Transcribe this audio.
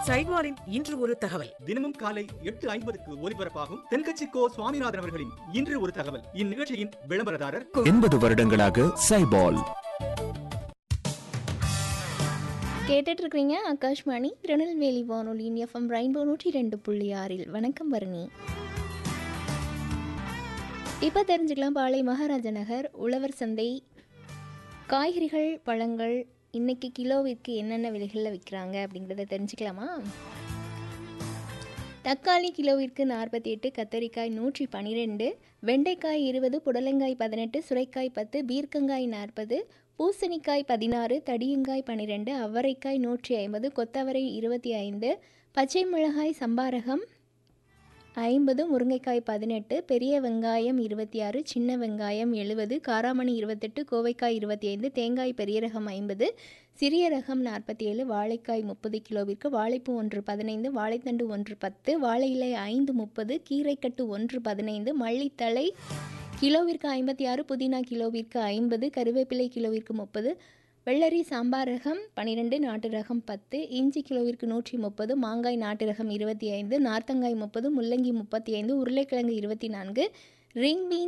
சைட்வாரின் இன்று ஒரு தகவல் தினமும் காலை எட்டு ஐம்பதுக்கு ஒலிபரப்பாகும் தென்கட்சி கோ சுவாமிநாதன் அவர்களின் இன்று ஒரு தகவல் இந்நிகழ்ச்சியின் விளம்பரதாரர் எண்பது வருடங்களாக சைபால் கேட்டுட்டு இருக்கிறீங்க ஆகாஷ்வாணி திருநெல்வேலி வானொலியின் எஃப்எம் ரெயின்போ நூற்றி ரெண்டு புள்ளி ஆறில் வணக்கம் வரணி இப்போ தெரிஞ்சுக்கலாம் பாளை மகாராஜ நகர் உழவர் சந்தை காய்கறிகள் பழங்கள் இன்னைக்கு கிலோவிற்கு என்னென்ன விலைகளில் விற்கிறாங்க அப்படிங்கிறத தெரிஞ்சுக்கலாமா தக்காளி கிலோவிற்கு நாற்பத்தி எட்டு கத்தரிக்காய் நூற்றி பன்னிரெண்டு வெண்டைக்காய் இருபது புடலங்காய் பதினெட்டு சுரைக்காய் பத்து பீர்க்கங்காய் நாற்பது பூசணிக்காய் பதினாறு தடியங்காய் பன்னிரெண்டு அவரைக்காய் நூற்றி ஐம்பது கொத்தவரை இருபத்தி ஐந்து பச்சை மிளகாய் சம்பாரகம் ஐம்பது முருங்கைக்காய் பதினெட்டு பெரிய வெங்காயம் இருபத்தி ஆறு சின்ன வெங்காயம் எழுபது காராமணி இருபத்தெட்டு கோவைக்காய் இருபத்தி ஐந்து தேங்காய் பெரிய ரகம் ஐம்பது சிறிய ரகம் நாற்பத்தி ஏழு வாழைக்காய் முப்பது கிலோவிற்கு வாழைப்பூ ஒன்று பதினைந்து வாழைத்தண்டு ஒன்று பத்து வாழை இலை ஐந்து முப்பது கீரைக்கட்டு ஒன்று பதினைந்து மல்லித்தழை கிலோவிற்கு ஐம்பத்தி ஆறு புதினா கிலோவிற்கு ஐம்பது கருவேப்பிலை கிலோவிற்கு முப்பது வெள்ளரி சாம்பார் ரகம் பன்னிரெண்டு நாட்டு ரகம் பத்து இஞ்சி கிலோவிற்கு நூற்றி முப்பது மாங்காய் நாட்டு ரகம் இருபத்தி ஐந்து நார்த்தங்காய் முப்பது முள்ளங்கி முப்பத்தி ஐந்து உருளைக்கிழங்கு இருபத்தி நான்கு ரிங் பீன்